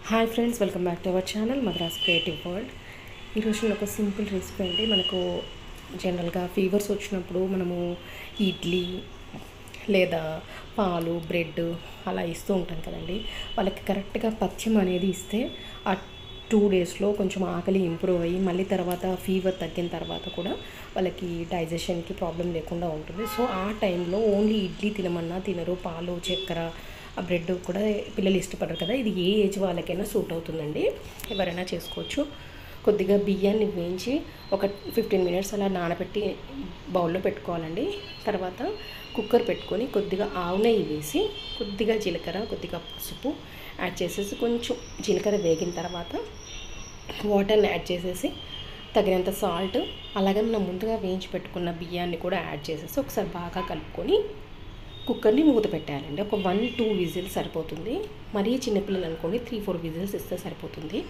hi friends welcome back to our channel Madras creative world ఈరోజు నేను ఒక సింపుల్ రెసిపీ అండి మనకు జనరల్గా ఫీవర్స్ వచ్చినప్పుడు మనము ఇడ్లీ లేదా పాలు బ్రెడ్ అలా ఇస్తూ ఉంటాం కదండి వాళ్ళకి కరెక్ట్గా పథ్యం అనేది ఇస్తే ఆ టూ డేస్లో కొంచెం ఆకలి ఇంప్రూవ్ అయ్యి మళ్ళీ తర్వాత ఫీవర్ తగ్గిన తర్వాత కూడా వాళ్ళకి డైజెషన్కి ప్రాబ్లం లేకుండా ఉంటుంది సో ఆ టైంలో ఓన్లీ ఇడ్లీ తినమన్నా తినరు పాలు చక్కెర ఆ బ్రెడ్ కూడా పిల్లలు ఇష్టపడరు కదా ఇది ఏ ఏజ్ వాళ్ళకైనా సూట్ అవుతుందండి ఎవరైనా చేసుకోవచ్చు కొద్దిగా బియ్యాన్ని వేయించి ఒక ఫిఫ్టీన్ మినిట్స్ అలా నానబెట్టి బౌల్లో పెట్టుకోవాలండి తర్వాత కుక్కర్ పెట్టుకొని కొద్దిగా ఆవు నెయ్యి వేసి కొద్దిగా జీలకర్ర కొద్దిగా పసుపు యాడ్ చేసేసి కొంచెం జీలకర్ర వేగిన తర్వాత వాటర్ని యాడ్ చేసేసి తగినంత సాల్ట్ అలాగే మనం ముందుగా వేయించి పెట్టుకున్న బియ్యాన్ని కూడా యాడ్ చేసేసి ఒకసారి బాగా కలుపుకొని కుక్కర్ని మూత పెట్టాలండి ఒక వన్ టూ విజిల్స్ సరిపోతుంది మరీ చిన్నపిల్లలు అనుకోండి త్రీ ఫోర్ విజిల్స్ ఇస్తే సరిపోతుంది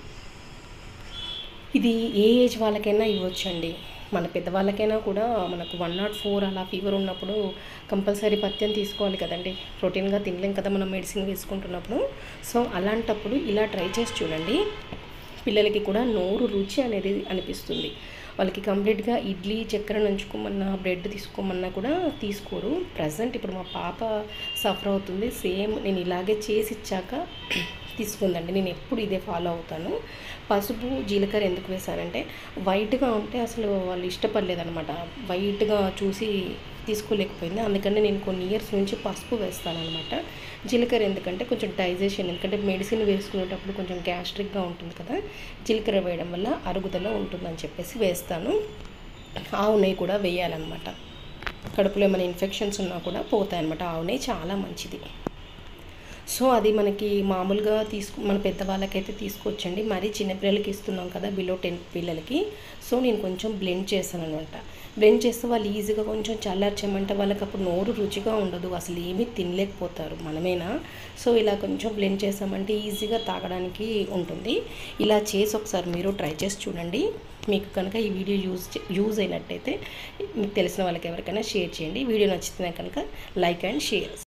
ఇది ఏ ఏజ్ వాళ్ళకైనా ఇవ్వచ్చండి మన పెద్దవాళ్ళకైనా కూడా మనకు వన్ నాట్ ఫోర్ అలా ఫీవర్ ఉన్నప్పుడు కంపల్సరీ పథ్యం తీసుకోవాలి కదండి ప్రోటీన్గా తినలేం కదా మనం మెడిసిన్ వేసుకుంటున్నప్పుడు సో అలాంటప్పుడు ఇలా ట్రై చేసి చూడండి పిల్లలకి కూడా నోరు రుచి అనేది అనిపిస్తుంది వాళ్ళకి కంప్లీట్గా ఇడ్లీ చక్కెర నంచుకోమన్నా బ్రెడ్ తీసుకోమన్నా కూడా తీసుకోరు ప్రజెంట్ ఇప్పుడు మా పాప సఫర్ అవుతుంది సేమ్ నేను ఇలాగే చేసి ఇచ్చాక తీసుకుందండి నేను ఎప్పుడు ఇదే ఫాలో అవుతాను పసుపు జీలకర్ర ఎందుకు వేశానంటే వైట్గా ఉంటే అసలు వాళ్ళు ఇష్టపడలేదన్నమాట వైట్గా చూసి తీసుకోలేకపోయింది అందుకని నేను కొన్ని ఇయర్స్ నుంచి పసుపు వేస్తాను అనమాట జీలకర్ర ఎందుకంటే కొంచెం డైజెషన్ ఎందుకంటే మెడిసిన్ వేసుకునేటప్పుడు కొంచెం గ్యాస్ట్రిక్గా ఉంటుంది కదా జీలకర్ర వేయడం వల్ల అరుగుదల ఉంటుందని చెప్పేసి వేస్తాను ఆవు నెయ్యి కూడా వేయాలన్నమాట కడుపులో ఏమైనా ఇన్ఫెక్షన్స్ ఉన్నా కూడా పోతాయి అనమాట ఆవు నెయ్యి చాలా మంచిది సో అది మనకి మామూలుగా తీసుకు మన పెద్దవాళ్ళకైతే తీసుకొచ్చండి మరీ చిన్నపిల్లలకి ఇస్తున్నాం కదా బిలో టెన్ పిల్లలకి సో నేను కొంచెం బ్లెండ్ చేస్తాను అనమాట బ్లెండ్ చేస్తే వాళ్ళు ఈజీగా కొంచెం చల్లార్చామంటే వాళ్ళకి అప్పుడు నోరు రుచిగా ఉండదు అసలు ఏమీ తినలేకపోతారు మనమేనా సో ఇలా కొంచెం బ్లెండ్ చేసామంటే ఈజీగా తాగడానికి ఉంటుంది ఇలా చేసి ఒకసారి మీరు ట్రై చేసి చూడండి మీకు కనుక ఈ వీడియో యూజ్ యూజ్ అయినట్టయితే మీకు తెలిసిన వాళ్ళకి ఎవరికైనా షేర్ చేయండి వీడియో నచ్చితే కనుక లైక్ అండ్ షేర్